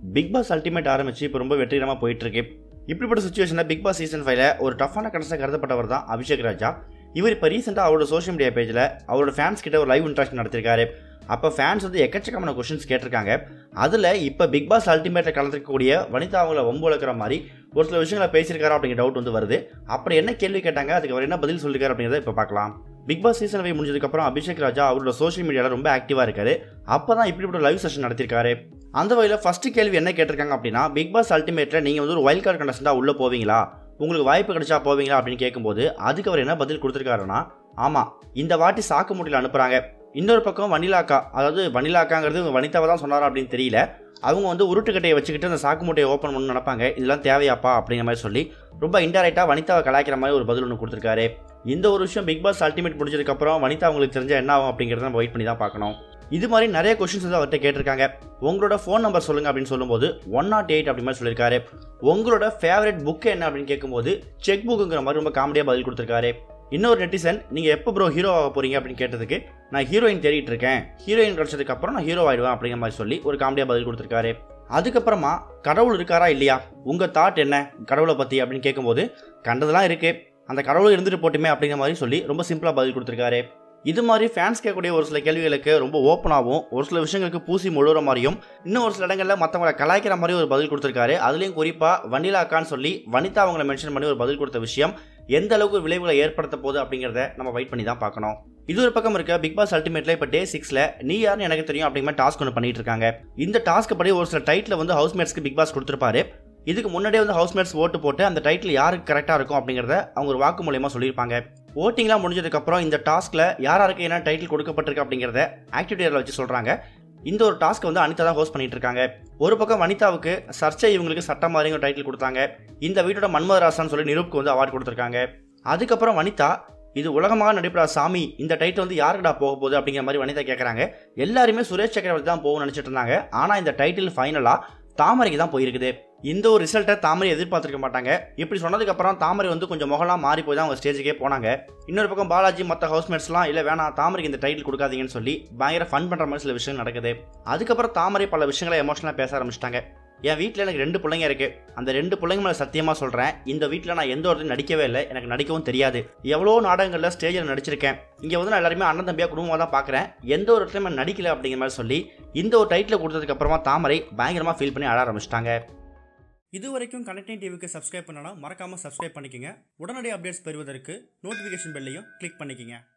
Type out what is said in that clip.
big pass ultimate ஆரம்பிச்சு இப்போ ரொம்ப வெற்றிகரமாக போயிட்டு இருக்கு இப்படிப்பட்ட சுச்சுவேஷனில் பிக் பாஸ் சீசன் ஃபைவ்ல ஒரு டஃப்பான கடைசியாக கருதப்பட்டவர் தான் அபிஷேக் ராஜா இவர் இப்போ ரீசெண்டாக அவரோட சோஷியல் மீடியா பேஜில் அவரோட ஃபேன்ஸ் கிட்ட ஒரு லைவ் இன்ட்ராக்ஷன் நடத்திருக்காரு அப்போ ஃபேன்ஸ் வந்து எக்கச்சக்கமான கொஷின்ஸ் கேட்டிருக்காங்க அதில் இப்போ பிக் பாஸ் அல்டிமேட்டில் கலந்துக்கக்கூடிய வனிதா அவங்கள வம்பு வளர்க்குற மாதிரி ஒரு சில விஷயங்களை பேசியிருக்காரு அப்படிங்கிற டவுட் வந்து வருது அப்படி என்ன கேள்வி கேட்டாங்க அதுக்கு அவர் என்ன பதில் சொல்லியிருக்காரு அப்படிங்கிறத இப்போ பார்க்கலாம் பிக் பாஸ் சீசன் ஃபைவ் முடிஞ்சதுக்கப்புறம் அபிஷேக் ராஜா அவரோட சோஷியல் மீடியாவில் ரொம்ப ஆக்டிவாக இருக்காரு அப்போ தான் இப்படிப்பட்ட லைவ் செஷன் நடத்திருக்காரு அந்த வகையில் ஃபர்ஸ்ட் கேள்வி என்ன கேட்டிருக்காங்க அப்படின்னா பிக் பாஸ் அல்டிமேட்டில் நீங்கள் வந்து ஒரு வைல்ட் கார்டு கண்டஸ்டாக உள்ளே போவீங்களா உங்களுக்கு வாய்ப்பு கிடைச்சா போவீங்களா அப்படின்னு கேட்கும்போது அதுக்கு அவர் என்ன பதில் கொடுத்துருக்காருன்னா ஆமாம் இந்த வாட்டி சாக்கு மூட்டையில் அனுப்புகிறாங்க இன்னொரு பக்கம் வனிலாக்கா அதாவது வனிலாக்காங்கிறது வனிதாவை தான் சொன்னாரா அப்படின்னு தெரியல அவங்க வந்து உருட்டுக்கட்டையை வச்சுக்கிட்டு அந்த சாக்கு மூட்டையை ஓப்பன் பண்ணு நினைப்பாங்க இதெல்லாம் தேவையாப்பா அப்படிங்கிற மாதிரி சொல்லி ரொம்ப இன்டெரக்டாக வனிதாவை கலாய்க்கிற மாதிரி ஒரு பதில் ஒன்று கொடுத்துருக்காரு இந்த ஒரு விஷயம் பிக் பாஸ் அல்டிமேட் முடிஞ்சதுக்கப்புறம் வனிதா அவங்களுக்கு தெரிஞ்சா என்ன ஆகும் அப்படிங்கிறத நம்ம வெயிட் பண்ணி தான் பார்க்கணும் இது மாதிரி நிறைய கொஷின்ஸ் வந்து அவர்கிட்ட கேட்டிருக்காங்க உங்களோட ஃபோன் நம்பர் சொல்லுங்க அப்படின்னு சொல்லும்போது ஒன் நாட் எயிட் அப்படி மாதிரி சொல்லியிருக்காரு உங்களோட ஃபேவரட் புக் என்ன அப்படின்னு கேட்கும்போது செக் புக்குங்கிற மாதிரி ரொம்ப காமெடியாக பதில் கொடுத்துருக்காரு இன்னொரு நெட்டிசன் நீங்கள் எப்போ ப்ரோ ஹீரோ ஆக போறீங்க அப்படின்னு கேட்டதுக்கு நான் ஹீரோயின் தேடிட்டு இருக்கேன் ஹீரோயின் கிடைச்சதுக்கு அப்புறம் நான் ஹீரோ ஆயிடுவேன் அப்படிங்கிற மாதிரி சொல்லி ஒரு காமெடியாக பதில் கொடுத்துருக்காரு அதுக்கப்புறமா கடவுள் இருக்காரா இல்லையா உங்கள் தாட் என்ன கடவுளை பற்றி அப்படின்னு கேட்கும்போது கண்டதெல்லாம் இருக்கு அந்த கடவுள் இருந்துட்டு போட்டுமே அப்படிங்கிற மாதிரி சொல்லி ரொம்ப சிம்பிளாக பதில் கொடுத்துருக்காரு இது மாதிரி ஃபேன்ஸ் கேட்கக்கூடிய ஒரு சில கேள்விகளுக்கு ரொம்ப ஓப்பனாகவும் ஒரு சில விஷயங்களுக்கு பூசி முழுகிற மாதிரியும் இன்னும் ஒரு சில இடங்களில் மற்றவங்களை கலாய்க்கிற மாதிரி ஒரு பதில் கொடுத்துருக்காரு அதுலேயும் குறிப்பாக வனிலா அக்கான்னு சொல்லி வனிதா அவங்கள மென்ஷன் பண்ணி ஒரு பதில் கொடுத்த விஷயம் எந்த அளவுக்கு விளைவுகளை ஏற்படுத்த போகுது அப்படிங்கிறத நம்ம வெயிட் பண்ணி தான் பார்க்கணும் இது ஒரு பக்கம் இருக்க பிக் பாஸ் அல்டிமேட்ல இப்போ டே சிக்ஸ்ல நீ யாருன்னு எனக்கு தெரியும் அப்படிங்கிற மாதிரி டாஸ்க் ஒன்று பண்ணிட்டு இருக்காங்க இந்த டாஸ்க் படி ஒரு சில டைட்டில் வந்து ஹவுஸ்மேட்ஸ்க்கு பிக் பாஸ் கொடுத்துருப்பாரு இதுக்கு முன்னாடியே வந்து ஹவுஸ்மேட்ஸ் ஓட்டு போட்டு அந்த டைட்டில் யாருக்கு கரெக்டாக இருக்கும் அப்படிங்கிறத அவங்க ஒரு வாக்கு மூலியமாக சொல்லியிருப்பாங்க ஓட்டிங்லாம் முடிஞ்சதுக்கப்புறம் இந்த டாஸ்கில் யார் யாருக்கு என்ன டைட்டில் கொடுக்கப்பட்டிருக்கு அப்படிங்கிறத ஆக்டிவிட்டியில் வச்சு சொல்கிறாங்க இந்த ஒரு டாஸ்க் வந்து அனிதா தான் ஹோஸ்ட் பண்ணிட்டு இருக்காங்க ஒரு பக்கம் வனிதாவுக்கு சர்ச்சை இவங்களுக்கு சட்டம் மாதிரிங்கிற டைட்டில் கொடுத்தாங்க இந்த வீட்டோட மன்மதராசான்னு சொல்லி நிரூப்க்கு வந்து அவார்டு கொடுத்துருக்காங்க அதுக்கப்புறம் வனிதா இது உலகமாக நடிப்படா சாமி இந்த டைட்டில் வந்து யாருக்குடா போக போகுது அப்படிங்கிற மாதிரி வனிதா கேட்குறாங்க எல்லாருமே சுரேஷ் சக்கரவர்த்தி தான் போகும்னு நினச்சிட்டு இருந்தாங்க ஆனால் இந்த டைட்டில் ஃபைனலாக தாமரைக்கு தான் போயிருக்குது இந்த ஒரு ரிசல்ட்டை தாமரை எதிர்பார்த்துருக்க மாட்டாங்க இப்படி சொன்னதுக்கப்புறம் தாமரை வந்து கொஞ்சம் முகலாம் மாறி போய் தான் அவங்க ஸ்டேஜுக்கே போனாங்க இன்னொரு பக்கம் பாலாஜி மற்ற ஹவுஸ்மேட்ஸ்லாம் இல்லை வேணாம் தாமரைக்கு இந்த டைட்டில் கொடுக்காதீங்கன்னு சொல்லி பயங்கர ஃபன் பண்ணுற மாதிரி சில விஷயம் நடக்குது அதுக்கப்புறம் தாமரை பல விஷயங்களை எமோஷனலாக பேச ஆரம்பிச்சிட்டாங்க என் வீட்டில் எனக்கு ரெண்டு பிள்ளைங்க இருக்கு அந்த ரெண்டு பிள்ளைங்க மேலே சத்தியமாக சொல்கிறேன் இந்த வீட்டில் நான் எந்த ஒரு நடிக்கவே இல்லை எனக்கு நடிக்கவும் தெரியாது எவ்வளோ நாடகங்களில் ஸ்டேஜில் நடிச்சிருக்கேன் இங்கே வந்து நான் எல்லாருமே அண்ணன் தம்பியாக குடும்பமாக தான் பார்க்குறேன் எந்த ஒரு இடத்துலையும் நான் நடிக்கல அப்படிங்கிற மாதிரி சொல்லி இந்த ஒரு டைட்டில் கொடுத்ததுக்கு அப்புறமா தாமரை பயங்கரமாக ஃபீல் பண்ணி அழ ஆரம்பிச்சிட்டாங்க இது வரைக்கும் கனெக்டிங் டிவிக்கு சப்ஸ்கிரைப் பண்ணனா மறக்காமல் சப்ஸ்கிரைப் பண்ணிக்கங்க உடனடி அப்டேட்ஸ் பெறுவதற்கு நோட்டிஃபிகேஷன் பெல்லையும் கிளிக் பண்ணிக்கங்க